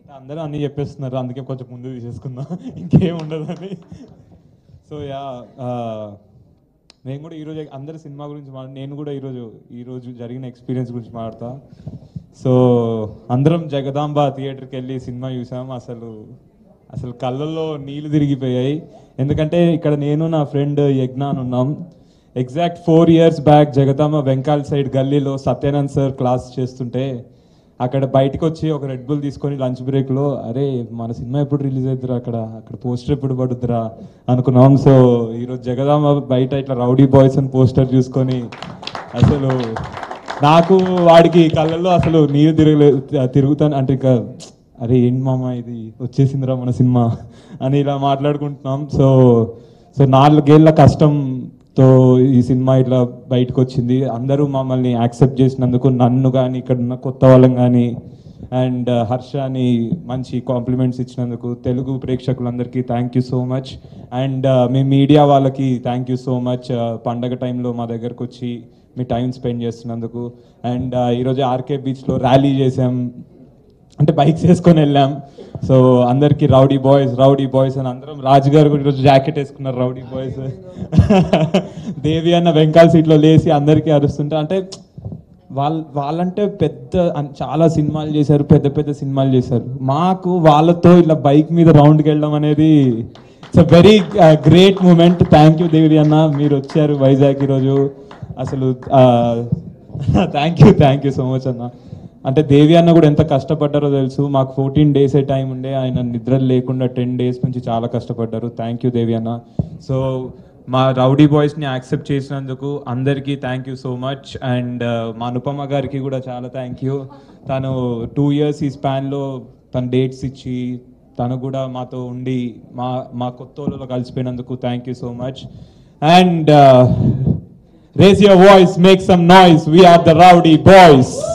అందరూ అన్నీ చెప్పేస్తున్నారు అందుకే కొంచెం ముందు తీసేసుకుందాం ఇంకేం ఉండదని సో యా నేను కూడా ఈరోజు అందరి సినిమా గురించి మాట్లా నేను కూడా ఈరోజు ఈరోజు జరిగిన ఎక్స్పీరియన్స్ గురించి మాట్లాడతా సో అందరం జగదాంబ థియేటర్కి వెళ్ళి సినిమా చూసాం అసలు అసలు కళ్ళల్లో నీళ్లు తిరిగిపోయాయి ఎందుకంటే ఇక్కడ నేను నా ఫ్రెండ్ యజ్ఞాన్ ఉన్నాం exact four years back Jagadamba వెంకాల్ సైడ్ గల్లీలో సత్యానంద్ సార్ క్లాస్ చేస్తుంటే అక్కడ బయటకు వచ్చి ఒక రెడ్ బుల్ తీసుకొని లంచ్ బ్రేక్లో అరే మన సినిమా ఎప్పుడు రిలీజ్ అవుతురా అక్కడ అక్కడ పోస్టర్ ఎప్పుడు పడుద్దిరా అనుకున్నాం సో ఈరోజు జగదాంబ బయట ఇట్లా రౌడీ బాయ్స్ అని పోస్టర్ చూసుకొని అసలు నాకు వాడికి కళ్ళల్లో అసలు నీరు తిరగలే తిరుగుతాను అంటే ఇంకా అరే ఏంటి మామ ఇది వచ్చేసిందిరా మన సినిమా అని ఇలా మాట్లాడుకుంటున్నాం సో సో నాలుగేళ్ల కష్టంతో ఈ సినిమా ఇట్లా బయటకు వచ్చింది అందరూ మమ్మల్ని యాక్సెప్ట్ చేసినందుకు నన్ను కానీ ఇక్కడ ఉన్న కొత్త వాళ్ళని కానీ అండ్ హర్షని మంచి కాంప్లిమెంట్స్ ఇచ్చినందుకు తెలుగు ప్రేక్షకులందరికీ thank you so much and మీ మీడియా వాళ్ళకి థ్యాంక్ యూ సో మచ్ పండగ టైంలో మా దగ్గరకు వచ్చి మీ టైం స్పెండ్ చేస్తున్నందుకు అండ్ ఈరోజు ఆర్కే బీచ్లో ర్యాలీ చేసాం అంటే బైక్స్ వేసుకొని వెళ్ళాం సో అందరికి రౌడీ బాయ్స్ రౌడీ బాయ్స్ అని అందరం రాజు గారు కూడా ఈరోజు జాకెట్ వేసుకున్నారు రౌడీ బాయ్స్ దేవి అన్న వెంకాల్ సీట్లో లేచి అందరికీ అరుస్తుంటే అంటే వాళ్ళ వాళ్ళంటే పెద్ద అన్- చాలా సినిమాలు చేశారు పెద్ద పెద్ద సినిమాలు చేశారు మాకు వాళ్ళతో ఇట్లా బైక్ మీద రౌండ్కి వెళ్ళడం అనేది it's a very great moment thank you Devi అన్న మీరు వచ్చారు వైజాగ్ ఈరోజు అసలు thank you thank you so much అన్న అంటే దేవి అన్న కూడా ఎంత కష్టపడ్డారో తెలుసు మాకు ఫోర్టీన్ డేస్ ఏ టైం ఉండే ఆయన నిద్ర లేకుండా టెన్ డేస్ నుంచి చాలా కష్టపడ్డారు థ్యాంక్ యూ దేవి అన్న సో మా రౌడీ బాయ్స్ని యాక్సెప్ట్ చేసినందుకు అందరికీ thank you so much and మా అనుపమ గారికి కూడా చాలా థ్యాంక్ యూ తను టూ ఇయర్స్ ఈ స్పాన్లో తన డేట్స్ ఇచ్చి తను కూడా మాతో ఉండి మా మా కొత్త వాళ్ళలో కలిసిపోయినందుకు thank you so much and raise your voice make some noise we are the rowdy boys